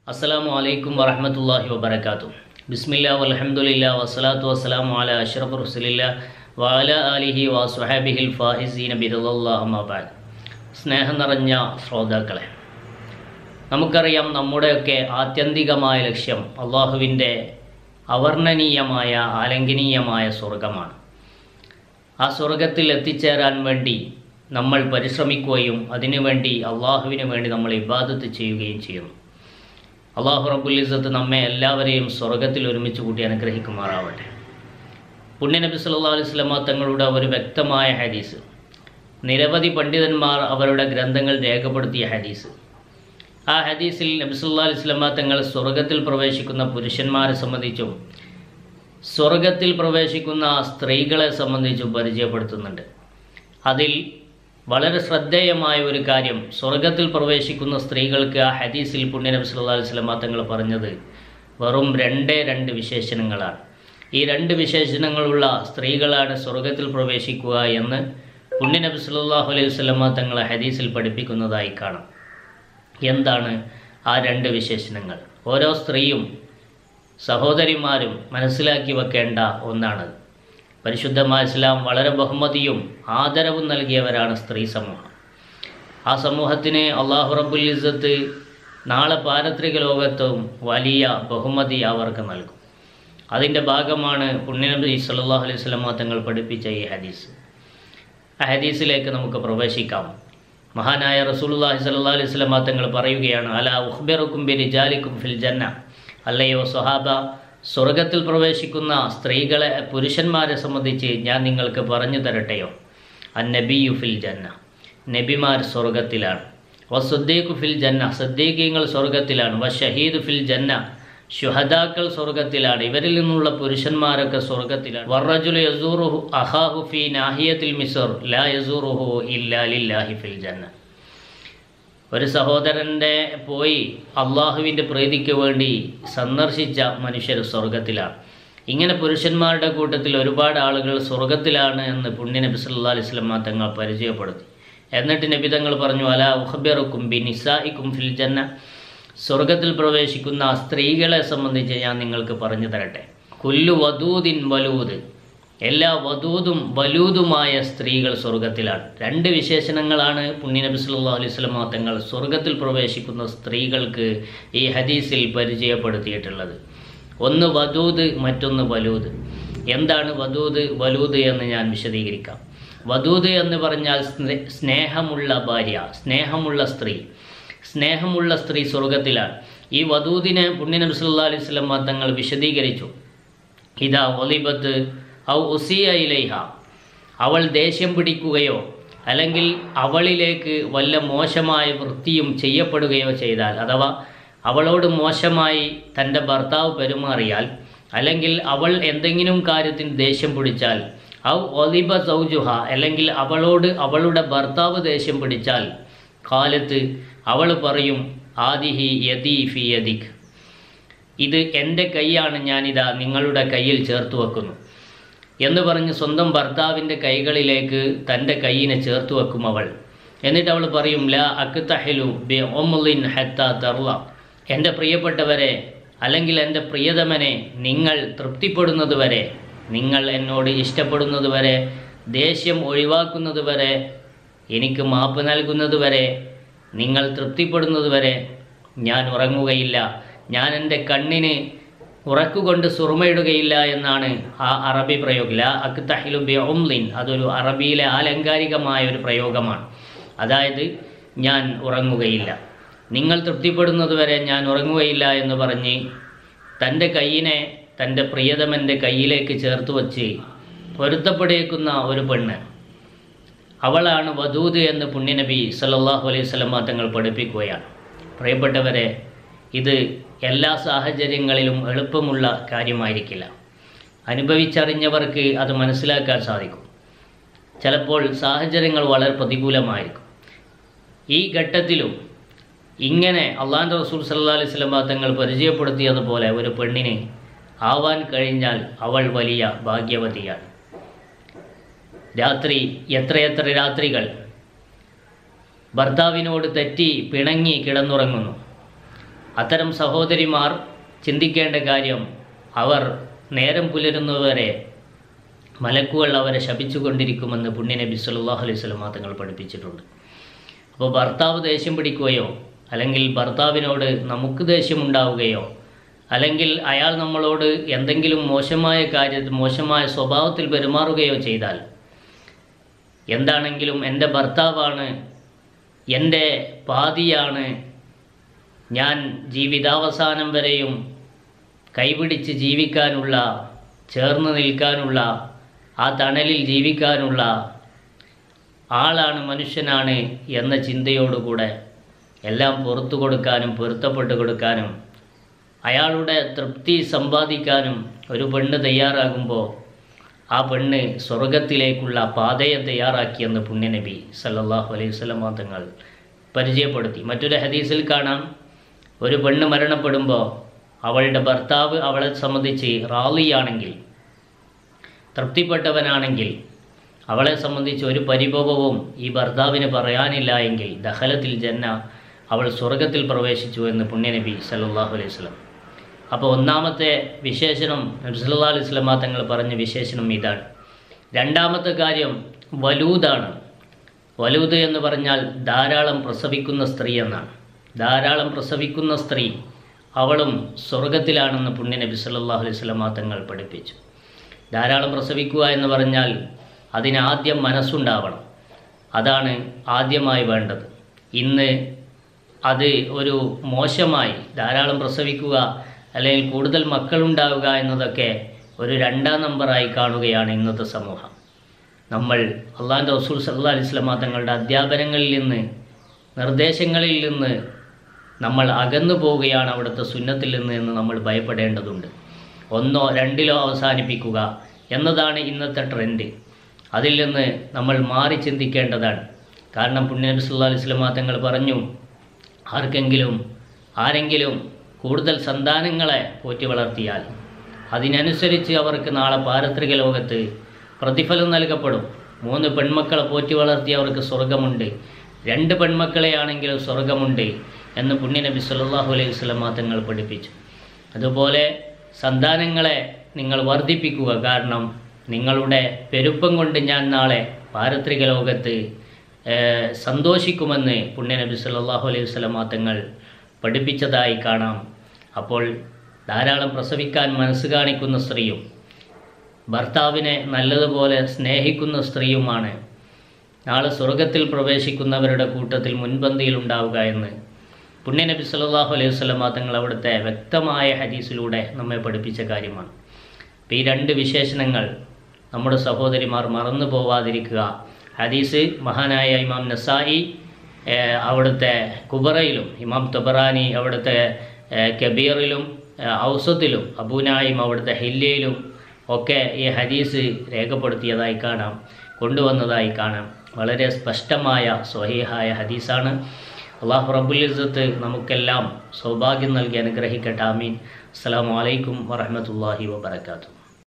അസ്സലാമു അലൈക്കും വറഹമത്തല്ലാഹി വബർക്കാത്തു ബിസ്മില്ല വലഹമുല്ല വസ്സലാത്തു വസ്സലാമു അല അഷ്റഫ് റസുലില്ല വാല അലിഹി വസുഹാബിഹിൽ ഫാഹിസീൻ ബിദുല്ലാഹമാബാദ് സ്നേഹം നിറഞ്ഞ ശ്രോതാക്കളെ നമുക്കറിയാം നമ്മുടെയൊക്കെ ആത്യന്തികമായ ലക്ഷ്യം അള്ളാഹുവിൻ്റെ അവർണ്ണനീയമായ ആലംഘനീയമായ സ്വർഗമാണ് ആ സ്വർഗത്തിൽ എത്തിച്ചേരാൻ വേണ്ടി നമ്മൾ പരിശ്രമിക്കുകയും അതിനുവേണ്ടി അള്ളാഹുവിന് വേണ്ടി നമ്മൾ ഇബാദത്ത് ചെയ്യുകയും ചെയ്യുന്നു അള്ളാഹു റബ്ബുൽ ഇസ്സത്ത് നമ്മെ എല്ലാവരെയും സ്വർഗത്തിൽ ഒരുമിച്ച് കൂട്ടി അനുഗ്രഹിക്കുമാറാവട്ടെ പുണ്യനബി സല്ലാ അലൈഹി സ്വലമ തങ്ങളുടെ ഒരു വ്യക്തമായ ഹദീസ് നിരവധി പണ്ഡിതന്മാർ അവരുടെ ഗ്രന്ഥങ്ങൾ രേഖപ്പെടുത്തിയ ഹദീസ് ആ ഹദീസിൽ നബി സല്ലാ അലൈഹി സ്വലമ തങ്ങൾ സ്വർഗത്തിൽ പ്രവേശിക്കുന്ന പുരുഷന്മാരെ സംബന്ധിച്ചും സ്വർഗത്തിൽ പ്രവേശിക്കുന്ന സ്ത്രീകളെ സംബന്ധിച്ചും പരിചയപ്പെടുത്തുന്നുണ്ട് അതിൽ വളരെ ശ്രദ്ധേയമായ ഒരു കാര്യം സ്വർഗത്തിൽ പ്രവേശിക്കുന്ന സ്ത്രീകൾക്ക് ആ ഹദീസിൽ പുണ്യനബി സല്ലല്ലാഹു അലൈഹി വസല്ലം തങ്ങൾ പറഞ്ഞത് വെറും രണ്ടേ രണ്ട് വിശേഷണങ്ങളാണ് ഈ രണ്ട് വിശേഷണങ്ങളുള്ള സ്ത്രീകളാണ് സ്വർഗത്തിൽ പ്രവേശിക്കുക എന്ന് പുണ്യനബി സല്ലല്ലാഹു അലൈഹി വസല്ലം തങ്ങൾ ഹദീസിൽ പഠിപ്പിക്കുന്നതായി കാണാം എന്താണ് ആ രണ്ട് വിശേഷണങ്ങൾ ഓരോ സ്ത്രീയും സഹോദരിമാരും മനസ്സിലാക്കി വെക്കേണ്ട ഒന്നാണത് പരിശുദ്ധമായ ഇസ്ലാം വളരെ ബഹുമതിയും ആദരവും നൽകിയവരാണ് സ്ത്രീ സമൂഹം ആ സമൂഹത്തിന് അള്ളാഹു റബ്ബുൽ ഇസ്സത്ത് നാളെ പാരത്രിക ലോകത്തും വലിയ ബഹുമതി അവർക്ക് നൽകും അതിൻ്റെ ഭാഗമാണ് പുണ്യനബി സല്ലല്ലാഹു അലൈഹി സ്വലമ തങ്ങൾ പഠിപ്പിച്ച ഈ ഹദീസ് ആ ഹദീസിലേക്ക് നമുക്ക് പ്രവേശിക്കാം മഹാനായ റസൂലുള്ളാഹി സ്വല്ലല്ലാഹു അലൈഹി സ്വലമ തങ്ങൾ പറയുകയാണ് അല ഉഖ്ബിറുക്കും ബി റിജാലിക്കും ഫിൽ ജന്ന അല്ലയോ സ്വഹാബ സ്വർഗത്തിൽ പ്രവേശിക്കുന്ന സ്ത്രീകളെ പുരുഷന്മാരെ സംബന്ധിച്ച് ഞാൻ നിങ്ങൾക്ക് പറഞ്ഞു തരട്ടെയോ അന്നബിയു ഫിൽ ജന്ന നബിമാർ സ്വർഗത്തിലാണ് വ സുദ്ദീഖു ഫിൽ ജന്ന സദ്ദീഖീങ്ങൾ സ്വർഗത്തിലാണ് വ ഷഹീദ് ഫിൽ ജന്ന ശുഹദാക്കൾ സ്വർഗത്തിലാണ് ഇവരിൽ നിന്നുള്ള പുരുഷന്മാരൊക്കെ സ്വർഗത്തിലാണ് വർറജുൽ യസൂറുഹു അഹാഹു ഫി നാഹിയത്തിൽ മിസർ ലാ യസൂറുഹു ഇല്ലാ ലില്ലാഹി ഫിൽ ജന്ന ഒരു സഹോദരൻ്റെ പോയി അള്ളാഹുവിൻ്റെ പ്രീതിക്ക് വേണ്ടി സന്ദർശിച്ച മനുഷ്യർ സ്വർഗത്തിലാണ് ഇങ്ങനെ പുരുഷന്മാരുടെ കൂട്ടത്തിൽ ഒരുപാട് ആളുകൾ സ്വർഗത്തിലാണ് എന്ന് പുണ്യ നബി സല്ലാ അലൈഹി സ്വലമ തങ്ങൾ പരിചയപ്പെടുത്തി എന്നിട്ട് നബി തങ്ങൾ പറഞ്ഞു അല ഉഹബിറുക്കും ബി നിസായിക്കും ഫിൽ ജന്ന സ്വർഗത്തിൽ പ്രവേശിക്കുന്ന സ്ത്രീകളെ സംബന്ധിച്ച് ഞാൻ നിങ്ങൾക്ക് പറഞ്ഞു തരട്ടെ കുല്ലു വധൂദിൻ വലൂദ് എല്ലാ വധൂതും വലൂതുമായ സ്ത്രീകൾ സ്വർഗത്തിലാണ് രണ്ട് വിശേഷണങ്ങളാണ് പുണ്യനബി സല്ലല്ലാഹു അലൈഹി വസല്ലം തങ്ങൾ സ്വർഗത്തിൽ പ്രവേശിക്കുന്ന സ്ത്രീകൾക്ക് ഈ ഹദീസിൽ പരിചയപ്പെടുത്തിയിട്ടുള്ളത് ഒന്ന് വധൂത് മറ്റൊന്ന് വലൂത് എന്താണ് വധൂത് വലൂത് എന്ന് ഞാൻ വിശദീകരിക്കാം വധൂത് എന്ന് പറഞ്ഞാൽ സ്നേഹമുള്ള ഭാര്യ സ്നേഹമുള്ള സ്ത്രീ സ്നേഹമുള്ള സ്ത്രീ സ്വർഗത്തിലാണ് ഈ വധൂതിനെ പുണ്യനബി സല്ലല്ലാഹു അലൈഹി വസല്ലം തങ്ങൾ വിശദീകരിച്ചു ഇതാ ഒലിബത്ത് ഔ ഉസിയ ഇലൈഹ അവൾ ദേഷ്യം പിടിക്കുകയോ അല്ലെങ്കിൽ അവളിലേക്ക് വല്ല മോശമായ വൃത്തിയും ചെയ്യപ്പെടുകയോ ചെയ്താൽ അഥവാ അവളോട് മോശമായി തൻ്റെ ഭർത്താവ് പെരുമാറിയാൽ അല്ലെങ്കിൽ അവൾ എന്തെങ്കിലും കാര്യത്തിന് ദേഷ്യം പിടിച്ചാൽ ഔ ഒലിബ സൗജുഹ അല്ലെങ്കിൽ അവളോട് അവളുടെ ഭർത്താവ് ദേഷ്യം പിടിച്ചാൽ കാലത്ത് അവൾ പറയും ആദിഹി യദി ഫി യദിഖ് ഇത് എൻ്റെ കൈയാണ് ഞാനിതാ നിങ്ങളുടെ കയ്യിൽ ചേർത്ത് വെക്കുന്നു എന്ന് പറഞ്ഞ് സ്വന്തം ഭർത്താവിൻ്റെ കൈകളിലേക്ക് തൻ്റെ കൈയിനെ ചേർത്ത് വെക്കും അവൾ എന്നിട്ട് അവൾ പറയും ല അക്തഹിലു ബി ഒമുലിൻ ഹത്ത തർല എൻ്റെ പ്രിയപ്പെട്ടവരെ അല്ലെങ്കിൽ എൻ്റെ പ്രിയതമനെ നിങ്ങൾ തൃപ്തിപ്പെടുന്നത് വരെ നിങ്ങൾ എന്നോട് ഇഷ്ടപ്പെടുന്നത് വരെ ദേഷ്യം ഒഴിവാക്കുന്നത് വരെ എനിക്ക് മാപ്പ് നൽകുന്നത് വരെ നിങ്ങൾ തൃപ്തിപ്പെടുന്നത് വരെ ഞാൻ ഉറങ്ങുകയില്ല ഞാൻ എൻ്റെ കണ്ണിന് ഉറക്കുകൊണ്ട് സുറുമയിടുകയില്ല എന്നാണ് ആ അറബി പ്രയോഗം ല അക്തഹിലു ബി ഒംലിൻ അതൊരു അറബിയിലെ ആലങ്കാരികമായ ഒരു പ്രയോഗമാണ് അതായത് ഞാൻ ഉറങ്ങുകയില്ല നിങ്ങൾ തൃപ്തിപ്പെടുന്നത് വരെ ഞാൻ ഉറങ്ങുകയില്ല എന്ന് പറഞ്ഞ് തൻ്റെ കയ്യിനെ തൻ്റെ പ്രിയതമൻ്റെ കയ്യിലേക്ക് ചേർത്ത് വച്ച് പൊരുത്തപ്പെടേക്കുന്ന ഒരു പെണ്ണ് അവളാണ് വധൂത് എന്ന് പുണ്യനബി സല്ലല്ലാഹു അലൈഹി സ്വലമ തങ്ങൾ പഠിപ്പിക്കുകയാണ് പ്രിയപ്പെട്ടവരെ ഇത് എല്ലാ സാഹചര്യങ്ങളിലും എളുപ്പമുള്ള കാര്യമായിരിക്കില്ല അനുഭവിച്ചറിഞ്ഞവർക്ക് അത് മനസ്സിലാക്കാൻ സാധിക്കും ചിലപ്പോൾ സാഹചര്യങ്ങൾ വളരെ പ്രതികൂലമായിരിക്കും ഈ ഘട്ടത്തിലും ഇങ്ങനെ അള്ളാഹ് റസൂൽ സല്ലാ അലൈഹി സ്വലമ തങ്ങൾ പരിചയപ്പെടുത്തിയതുപോലെ ഒരു പെണ്ണിന് ആവാൻ കഴിഞ്ഞാൽ അവൾ വലിയ ഭാഗ്യവതിയാണ് രാത്രി എത്രയെത്ര രാത്രികൾ ഭർത്താവിനോട് തെറ്റി പിണങ്ങി കിടന്നുറങ്ങുന്നു അത്തരം സഹോദരിമാർ ചിന്തിക്കേണ്ട കാര്യം അവർ നേരം പുലരുന്നവരെ മലക്കുകൾ അവരെ ശപിച്ചുകൊണ്ടിരിക്കുമെന്ന് പുണ്യനബി സല്ലല്ലാഹു അലൈഹി വസല്ലം തങ്ങൾ പഠിപ്പിച്ചിട്ടുണ്ട് അപ്പോൾ ഭർത്താവ് ദേഷ്യം പിടിക്കുകയോ അല്ലെങ്കിൽ ഭർത്താവിനോട് നമുക്ക് ദേഷ്യമുണ്ടാവുകയോ അല്ലെങ്കിൽ അയാൾ നമ്മളോട് എന്തെങ്കിലും മോശമായ കാര്യത്തിൽ മോശമായ സ്വഭാവത്തിൽ പെരുമാറുകയോ ചെയ്താൽ എന്താണെങ്കിലും എൻ്റെ ഭർത്താവാണ് എൻ്റെ പാതിയാണ് ഞാൻ ജീവിതാവസാനം വരെയും കൈപിടിച്ച് ജീവിക്കാനുള്ള ചേർന്ന് നിൽക്കാനുള്ള ആ തണലിൽ ജീവിക്കാനുള്ള ആളാണ് മനുഷ്യനാണ് എന്ന ചിന്തയോടുകൂടെ എല്ലാം പുറത്തു കൊടുക്കാനും പൊരുത്തപ്പെട്ട് കൊടുക്കാനും അയാളുടെ തൃപ്തി സമ്പാദിക്കാനും ഒരു പെണ്ണ് തയ്യാറാകുമ്പോൾ ആ പെണ്ണ് സ്വർഗത്തിലേക്കുള്ള പാതയെ തയ്യാറാക്കിയെന്ന് പുണ്യനബി സല്ലല്ലാഹു അലൈഹി വസല്ലം തങ്ങൾ പരിചയപ്പെടുത്തി മറ്റൊരു ഹദീസിൽ കാണാം ഒരു പെണ്ണ് മരണപ്പെടുമ്പോൾ അവളുടെ ഭർത്താവ് അവളെ സംബന്ധിച്ച് റാലിയാണെങ്കിൽ തൃപ്തിപ്പെട്ടവനാണെങ്കിൽ അവളെ സംബന്ധിച്ച് ഒരു പരിഭവവും ഈ ഭർത്താവിന് പറയാനില്ല എങ്കിൽ ദഹലത്തിൽ ജന്ന അവൾ സ്വർഗത്തിൽ പ്രവേശിച്ചു എന്ന് പുണ്യനബി സല്ലല്ലാഹു അലൈഹി വസല്ലം അപ്പോൾ ഒന്നാമത്തെ വിശേഷണം നബി സല്ലല്ലാഹു അലൈഹി വസല്ലമ തങ്ങൾ പറഞ്ഞ വിശേഷണം ഇതാണ് രണ്ടാമത്തെ കാര്യം വലൂദാണ് വലൂദ് എന്ന് പറഞ്ഞാൽ ധാരാളം പ്രസവിക്കുന്ന സ്ത്രീ എന്നാണ് ധാരാളം പ്രസവിക്കുന്ന സ്ത്രീ അവളും സ്വർഗത്തിലാണെന്ന് പുണ്യനബി സല്ലല്ലാഹു അലൈഹി വസല്ലമ തങ്ങൾ പഠിപ്പിച്ചു ധാരാളം പ്രസവിക്കുക എന്ന് പറഞ്ഞാൽ അതിനാദ്യം മനസ്സുണ്ടാവണം അതാണ് ആദ്യമായി വേണ്ടത് ഇന്ന് അത് ഒരു മോശമായി ധാരാളം പ്രസവിക്കുക അല്ലെങ്കിൽ കൂടുതൽ മക്കളുണ്ടാവുക എന്നതൊക്കെ ഒരു രണ്ടാം നമ്പറായി കാണുകയാണ് ഇന്നത്തെ സമൂഹം നമ്മൾ അള്ളാഹിൻ്റെ റസൂൽ സല്ലാ അലിസ്ലാം തങ്ങളുടെ അധ്യാപനങ്ങളിൽ നിന്ന് നിർദ്ദേശങ്ങളിൽ നിന്ന് നമ്മൾ അകന്നു പോവുകയാണ് അവിടുത്തെ സുന്നത്തിൽ നിന്ന് എന്ന് നമ്മൾ ഭയപ്പെടേണ്ടതുണ്ട് ഒന്നോ രണ്ടിലോ അവസാനിപ്പിക്കുക എന്നതാണ് ഇന്നത്തെ ട്രെൻഡ് അതിൽ നിന്ന് നമ്മൾ മാറി ചിന്തിക്കേണ്ടതാണ് കാരണം പുണ്യനബി സല്ലാ അലിസ്ലാം തങ്ങൾ പറഞ്ഞു ആർക്കെങ്കിലും ആരെങ്കിലും കൂടുതൽ സന്താനങ്ങളെ പോറ്റി വളർത്തിയാൽ അതിനനുസരിച്ച് അവർക്ക് നാളെ പാരത്രിക ലോകത്ത് പ്രതിഫലം നൽകപ്പെടും മൂന്ന് പെൺമക്കളെ പോറ്റി വളർത്തിയവർക്ക് സ്വർഗമുണ്ട് രണ്ട് പെൺമക്കളെയാണെങ്കിലും സ്വർഗമുണ്ട് എന്ന് പുണ്യനബി സല്ലല്ലാഹു അലൈഹി വസല്ലം തങ്ങൾ പഠിപ്പിച്ചു അതുപോലെ സന്താനങ്ങളെ നിങ്ങൾ വർദ്ധിപ്പിക്കുക കാരണം നിങ്ങളുടെ പെരുപ്പം കൊണ്ട് ഞാൻ നാളെ പാരത്രിക ലോകത്ത് ഏഹ്, സന്തോഷിക്കുമെന്ന് പുണ്യനബി സല്ലല്ലാഹു അലൈഹി വസല്ലം തങ്ങൾ പഠിപ്പിച്ചതായി കാണാം അപ്പോൾ ധാരാളം പ്രസവിക്കാൻ മനസ്സ് കാണിക്കുന്ന സ്ത്രീയും ഭർത്താവിനെ നല്ലതുപോലെ സ്നേഹിക്കുന്ന സ്ത്രീയുമാണ് നാളെ സ്വർഗത്തിൽ പ്രവേശിക്കുന്നവരുടെ കൂട്ടത്തിൽ മുൻപന്തിയിൽ ഉണ്ടാവുക എന്ന് പുണ്യനബി സല്ലല്ലാഹു അലൈഹി വസല്ലം തങ്ങൾ അവിടുത്തെ വ്യക്തമായ ഹദീസിലൂടെ നമ്മെ പഠിപ്പിച്ച കാര്യമാണ് അപ്പോൾ ഈ രണ്ട് വിശേഷണങ്ങൾ നമ്മുടെ സഹോദരിമാർ മറന്നു പോവാതിരിക്കുക ഹദീസ് മഹാനായ ഇമാം നസായി ഏഹ്, അവിടുത്തെ കുബറയിലും ഇമാം തൊബറാനി അവിടുത്തെ ഏഹ്, കബീറിലും ഏഹ്, ഔസത്തിലും അബൂനായും അവിടുത്തെ ഹില്ലയിലും ഒക്കെ ഈ ഹദീസ് രേഖപ്പെടുത്തിയതായി കാണാം കൊണ്ടുവന്നതായി കാണാം വളരെ സ്പഷ്ടമായ സ്വഹീഹായ ഹദീസാണ് അള്ളാഹു റബ്ബുൽ ഇസ്സത്ത് നമുക്കെല്ലാം സൗഭാഗ്യം നൽകി അനുഗ്രഹിക്കട്ടെ ആമീൻ അസ്സലാമു അലൈക്കും വറഹ്മത്തുള്ളാഹി വബറകാതുഹു